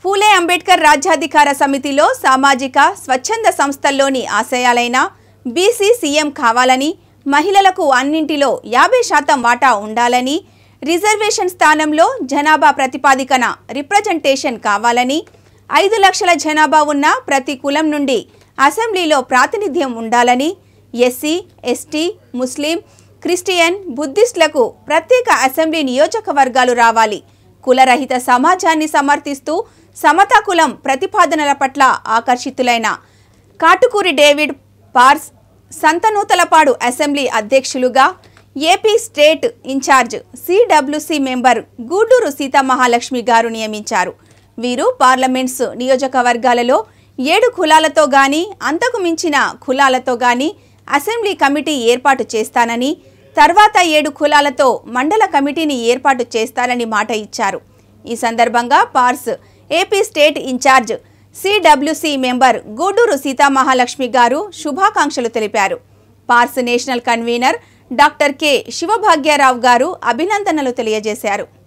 ఫూలే అంబేద్కర్ రాజ్యాధికార సమితిలో సామాజిక స్వచ్ఛంద సంస్థల్లోని ఆశయాలైన బీసీ సీఎం కావాలని మహిళలకు అన్నింటిలో యాభై శాతం వాటా ఉండాలని రిజర్వేషన్ స్థానంలో జనాభా ప్రతిపాదికన రిప్రజెంటేషన్ కావాలని ఐదు లక్షల జనాభా ఉన్న ప్రతి కులం నుండి అసెంబ్లీలో ప్రాతినిధ్యం ఉండాలని ఎస్సీ ఎస్టీ ముస్లిం క్రిస్టియన్ బుద్ధిస్టులకు ప్రత్యేక అసెంబ్లీ నియోజకవర్గాలు రావాలి కులరహిత సమాజాన్ని సమర్థిస్తూ సమతా కులం ప్రతిపాదనల పట్ల ఆకర్షితులైన కాటుకూరి డేవిడ్ పార్స్ సంతనూతలపాడు అసెంబ్లీ అధ్యక్షులుగా AP state in charge CWC member Guduru Seethamahalakshmi garu నియమించారు వీరు పార్లమెంట్స్ నియోజకవర్గాలలో ఏడు కులాలతో గాని అంతకు మించిన కులాలతో గాని అసెంబ్లీ కమిటీ ఏర్పాటు చేస్తానని తర్వాత ఏడు కులాలతో మండల కమిటీని ఏర్పాటు చేస్తానని మాట ఇచ్చారు ఈ సందర్భంగా పార్స్ AP state in charge CWC member Guduru Seethamahalakshmi garu శుభాకాంక్షలు తెలిపారు పార్స్ national convener doctor K Sivabhagyarao garu అభినందనలు తెలియజేశారు